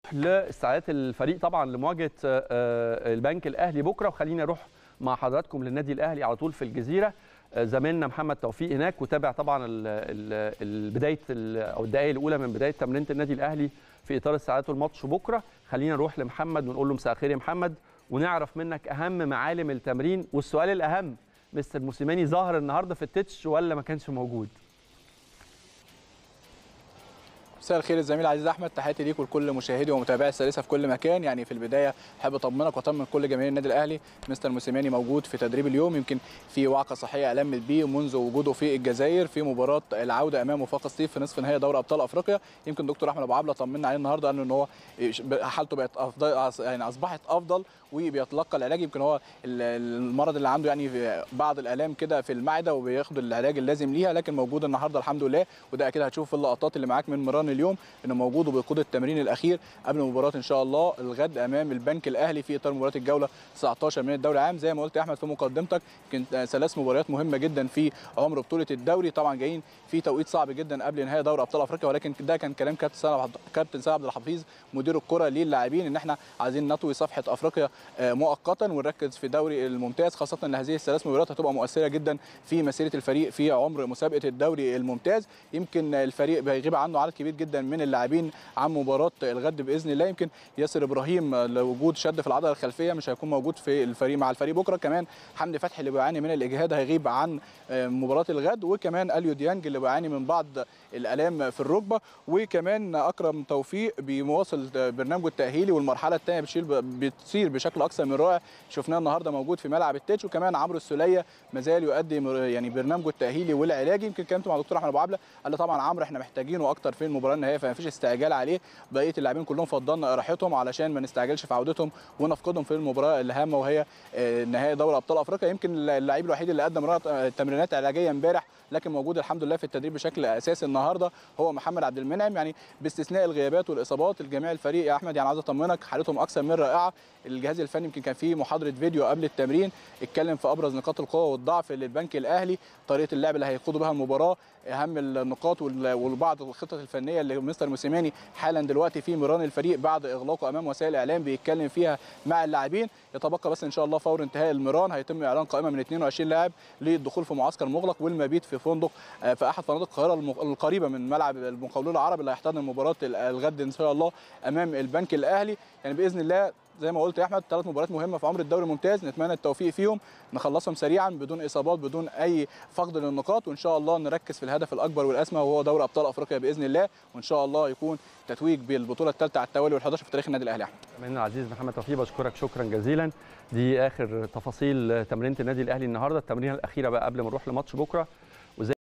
لاستعدادات الفريق طبعا لمواجهه البنك الاهلي بكره وخلينا نروح مع حضراتكم للنادي الاهلي على طول في الجزيره زميلنا محمد توفيق هناك وتابع طبعا بدايه او الدقائق الاولى من بدايه تمرينه النادي الاهلي في اطار استعداداته الماتش بكره خلينا نروح لمحمد ونقول له مساء الخير يا محمد ونعرف منك اهم معالم التمرين والسؤال الاهم مستر موسيماني ظهر النهارده في التتش ولا ما كانش موجود مساء الخير الزميل عزيز احمد تحياتي ليك ولكل مشاهدي ومتابعي الثالثه في كل مكان يعني في البدايه احب اطمنك واطمن كل جماهير النادي الاهلي مستر موسيماني موجود في تدريب اليوم يمكن في وعكه صحيه المت بيه منذ وجوده في الجزائر في مباراه العوده امام وفاق سطيف في نصف نهائي دوري ابطال افريقيا يمكن دكتور احمد ابو عبله طمنا عليه النهارده قال ان هو حالته بقت افضل يعني اصبحت افضل وبيتلقى العلاج يمكن هو المرض اللي عنده يعني في بعض الالام كده في المعده وبياخد العلاج اللازم ليها لكن موجود النهارده الحمد لله وده اكيد هتشوف في اللقطات اللي معاك من مران اليوم انه موجود وبيقود التمرين الاخير قبل مباراه ان شاء الله الغد امام البنك الاهلي في اطار مباراه الجوله 19 من الدوري العام زي ما قلت يا احمد في مقدمتك يمكن ثلاث مباريات مهمه جدا في عمر بطوله الدوري طبعا جايين في توقيت صعب جدا قبل نهائي دوري ابطال افريقيا ولكن ده كان كلام كابتن سامح كابتن سامح عبد الحفيظ مدير الكره للاعبين ان احنا عايزين نطوي صفحه افريقيا مؤقتا ونركز في دوري الممتاز خاصه ان هذه الثلاث مباريات هتبقى مؤثره جدا في مسيره الفريق في عمر مسابقه الدوري الممتاز يمكن الفريق هيغيب عنه عدد كبير جدا من اللاعبين عن مباراه الغد باذن الله يمكن ياسر ابراهيم لوجود شد في العضله الخلفيه مش هيكون موجود في الفريق مع الفريق بكره كمان حمدي فتحي اللي بيعاني من الاجهاد هيغيب عن مباراه الغد وكمان اليو ديانج اللي بيعاني من بعض الالام في الركبه وكمان اكرم توفيق بيواصل برنامجه التاهيلي والمرحله الثانيه بتشيل بتصير بشكل اكثر من رائع شفناه النهارده موجود في ملعب التتش وكمان عمرو السوليه مازال يؤدي يعني برنامجه التاهيلي والعلاجي يمكن كلمت مع دكتور احمد ابو عبله قال لي طبعا عمرو احنا محتاجينه اكتر في المباراه النهائيه فما فيش استعجال عليه بقيه اللاعبين كلهم فضلنا راحتهم علشان ما نستعجلش في عودتهم ونفقدهم في المباراه الهامه وهي نهائي دوري ابطال افريقيا يمكن اللعيب الوحيد اللي قدم تمرينات علاجيه امبارح لكن موجود الحمد لله في التدريب بشكل اساسي النهارده هو محمد عبد المنعم يعني باستثناء الغيابات والاصابات الجميع الفريق يا احمد يعني عايز اطمنك حالتهم اكثر من رائعه الجهاز الفني يمكن كان فيه محاضره فيديو قبل التمرين اتكلم في ابرز نقاط القوه والضعف للبنك الاهلي طريقه اللعب اللي هيخوضوا بها المباراه اهم النقاط وبعض الخطط الفنيه اللي مستر موسيماني حالا دلوقتي في مران الفريق بعد اغلاقه امام وسائل الاعلام بيتكلم فيها مع اللاعبين يتبقى بس ان شاء الله فور انتهاء المران هيتم اعلان قائمه من 22 لاعب للدخول في معسكر مغلق والمبيت في فندق في احد فنادق القاهره القريبه من ملعب المقاولون العرب اللي هيحتضن مباراه الغد ان شاء الله امام البنك الاهلي يعني باذن الله زي ما قلت يا احمد ثلاث مباريات مهمه في عمر الدوري الممتاز نتمنى التوفيق فيهم نخلصهم سريعا بدون اصابات بدون اي فقد للنقاط وان شاء الله نركز في الهدف الاكبر والاسمى وهو دوري ابطال افريقيا باذن الله وان شاء الله يكون تتويج بالبطوله الثالثه على التوالي وال11 في تاريخ النادي الاهلي احمد زميلنا العزيز محمد توفيق بشكرك شكرا جزيلا دي اخر تفاصيل تمرينه النادي الاهلي النهارده التمرينه الاخيره بقى قبل ما نروح لماتش بكره